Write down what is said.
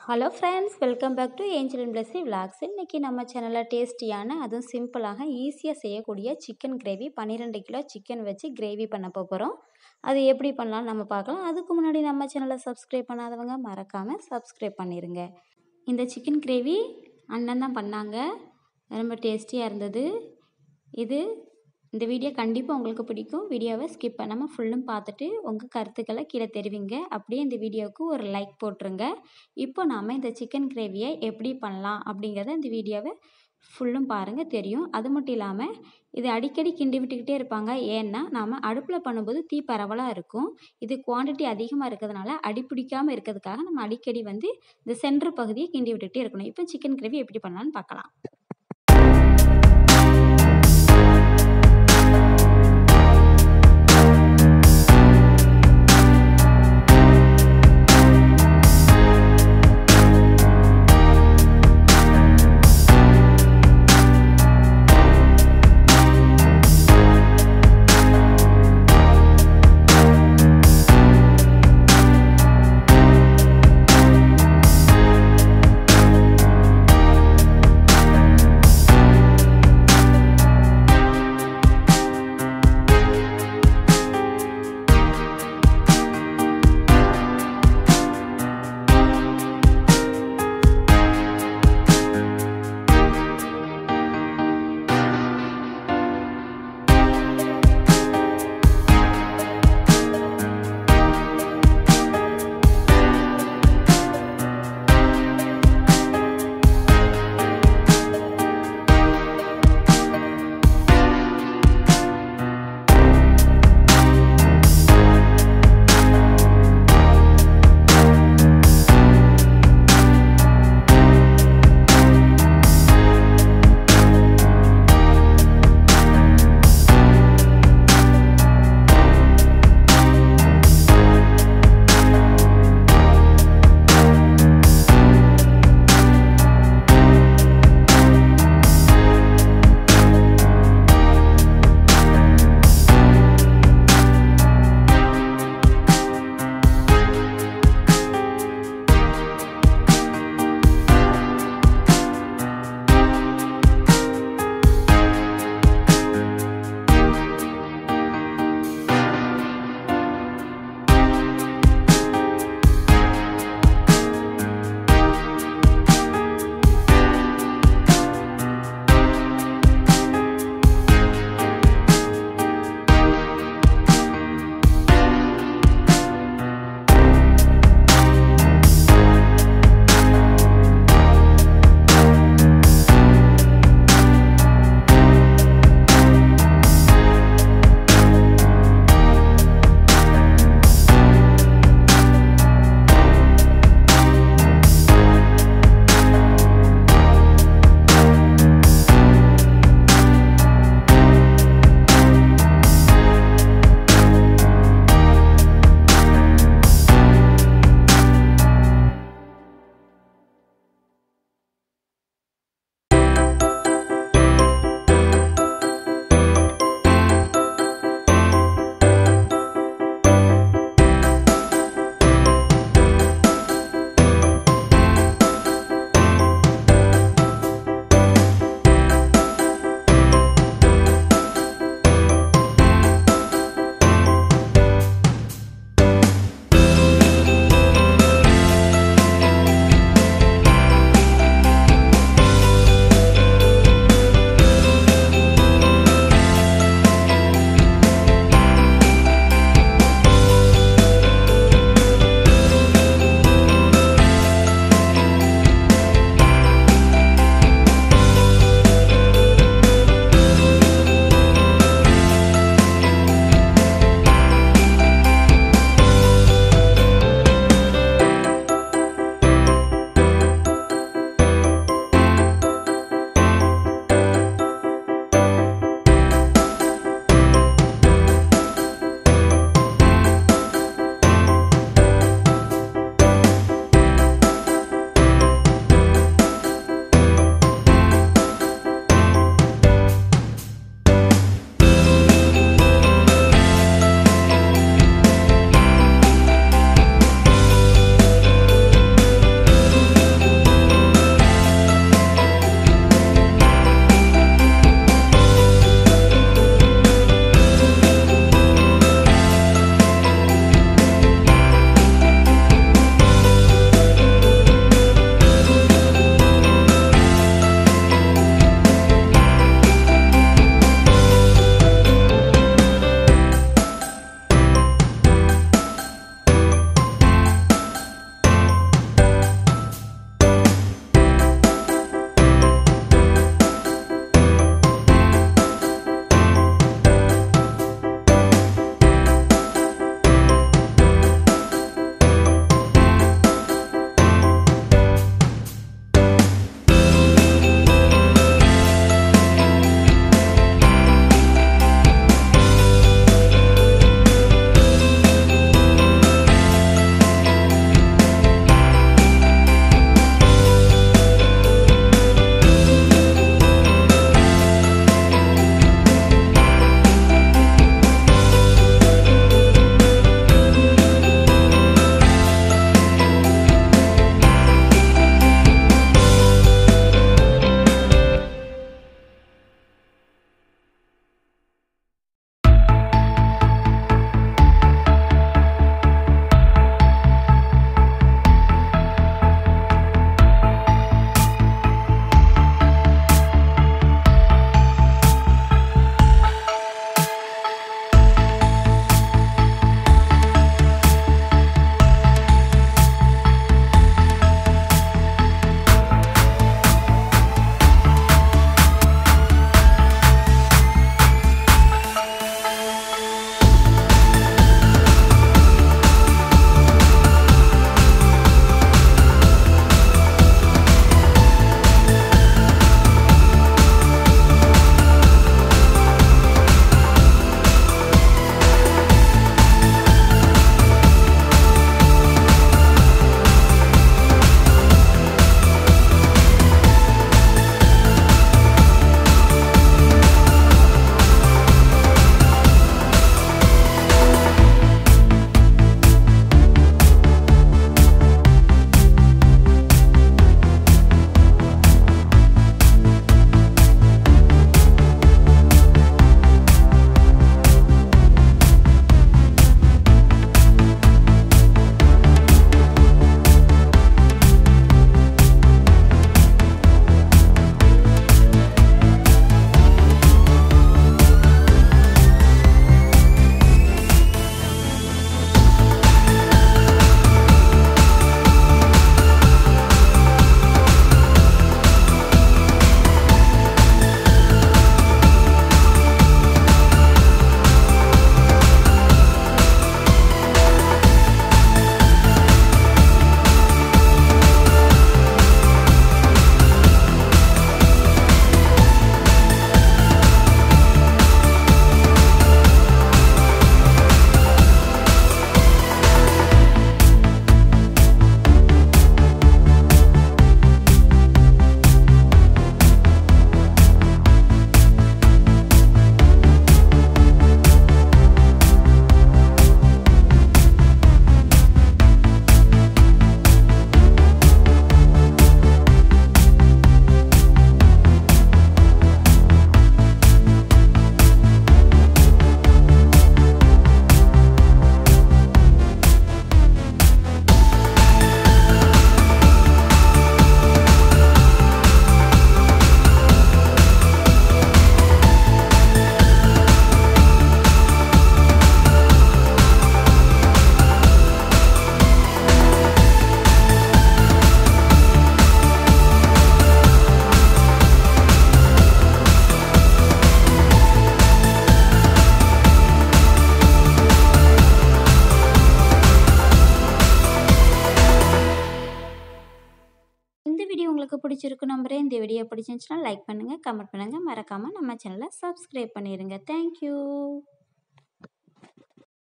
hello friends welcome back to Angel and Blessy vlogs இன்றைக்கி நம்ம சேனலில் டேஸ்டியான அதுவும் சிம்பிளாக ஈஸியாக செய்யக்கூடிய சிக்கன் கிரேவி பன்னிரெண்டு கிலோ சிக்கன் வச்சு கிரேவி பண்ண போகிறோம் அது எப்படி பண்ணலாம்னு நம்ம பார்க்கலாம் அதுக்கு முன்னாடி நம்ம சேனலை சப்ஸ்கிரைப் பண்ணாதவங்க மறக்காமல் சப்ஸ்கிரைப் பண்ணிடுங்க இந்த சிக்கன் கிரேவி அண்ணன் தான் பண்ணாங்க ரொம்ப டேஸ்டியாக இருந்தது இது இந்த வீடியோ கண்டிப்பாக உங்களுக்கு பிடிக்கும் வீடியோவை ஸ்கிப் பண்ணாமல் ஃபுல்லும் பார்த்துட்டு உங்கள் கருத்துக்களை கீழே தெரிவிங்க அப்படியே இந்த வீடியோவுக்கு ஒரு லைக் போட்டுருங்க இப்போ நாம் இந்த சிக்கன் கிரேவியை எப்படி பண்ணலாம் அப்படிங்கிறத இந்த வீடியோவை ஃபுல்லும் பாருங்கள் தெரியும் அது மட்டும் இல்லாமல் இது அடிக்கடி கிண்டி விட்டுக்கிட்டே இருப்பாங்க ஏன்னா நாம் அடுப்பில் பண்ணும்போது தீ பரவலாக இருக்கும் இது குவான்டிட்டி அதிகமாக இருக்கிறதுனால அடி பிடிக்காமல் இருக்கிறதுக்காக நம்ம அடிக்கடி வந்து இந்த சென்ட்ரு பகுதியை கிண்டி விட்டுக்கிட்டே இருக்கணும் இப்போ சிக்கன் கிரேவி எப்படி பண்ணலான்னு பார்க்கலாம் வீடியோ உங்களுக்கு பிடிச்சிருக்கு நம்புகிறேன் இந்த வீடியோ பிடிச்சிருந்துச்சுன்னா லைக் பண்ணுங்கள் கமெண்ட் பண்ணுங்கள் மறக்காமல் நம்ம சேனலை சப்ஸ்கிரைப் பண்ணிடுங்க தேங்க்யூ